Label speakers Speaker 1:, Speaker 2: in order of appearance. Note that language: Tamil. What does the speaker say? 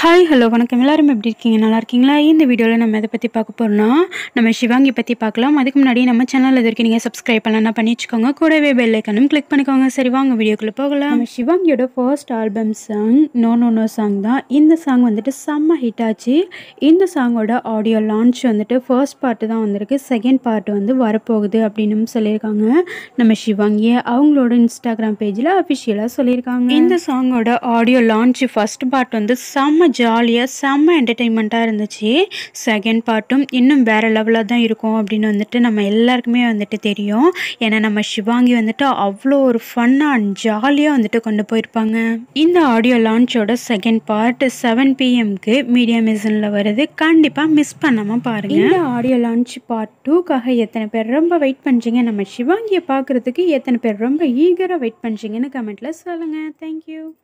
Speaker 1: ஹாய் ஹலோ வணக்கம் எல்லாரும் எப்படி இருக்கீங்க நல்லா இருக்கீங்களா இந்த வீடியோவில் நம்ம எதை பற்றி பார்க்க போகிறோம்னா நம்ம சிவாங்கி பற்றி பார்க்கலாம் அதுக்கு முன்னாடி நம்ம சேனல் இது வரைக்கும் நீங்கள் சப்ஸ்கிரைப் பண்ணலாம் பண்ணி வச்சுக்கோங்க கூடவே பெல் ஐக்கனும் கிளிக் பண்ணிக்கோங்க சரி வாங்க வீடியோக்குள்ளே போகலாம் நம்ம சிவாங்கியோட first album song no no no song தான் இந்த சாங் வந்துட்டு செம்ம ஹிட் ஆச்சு இந்த சாங்கோட ஆடியோ லான்ச் வந்துட்டு ஃபர்ஸ்ட் பார்ட்டு தான் வந்திருக்கு செகண்ட் பார்ட் வந்து வரப்போகுது அப்படின்னு சொல்லியிருக்காங்க நம்ம சிவாங்கியை அவங்களோட இன்ஸ்டாகிராம் பேஜில் அஃபிஷியலாக சொல்லியிருக்காங்க இந்த சாங்கோட ஆடியோ லான்ச் ஃபர்ஸ்ட் பார்ட் வந்து செம்ம ஜாலியாக செம்ம என்டர்டெயின்மெண்ட்டாக இருந்துச்சு செகண்ட் பார்ட்டும் இன்னும் வேறு லெவலாக தான் இருக்கும் அப்படின்னு வந்துட்டு நம்ம எல்லாருக்குமே வந்துட்டு தெரியும் ஏன்னா நம்ம சிவாங்கி வந்துட்டு அவ்வளோ ஒரு ஃபன்னாக அண்ட் ஜாலியாக வந்துட்டு கொண்டு போயிருப்பாங்க இந்த ஆடியோ லான்ச்சோட செகண்ட் பார்ட் செவன் பிஎம்க்கு மீடியா மிஷனில் வருது கண்டிப்பாக மிஸ் பண்ணாமல் பாருங்கள் இந்த ஆடியோ லான்ச் பார்ட் டூக்காக எத்தனை பேர் ரொம்ப வெயிட் பண்ணுறீங்க நம்ம சிவாங்கியை பார்க்குறதுக்கு எத்தனை பேர் ரொம்ப ஈகராக வெயிட் பண்ணுறீங்கன்னு கமெண்ட்டில் சொல்லுங்கள் தேங்க்யூ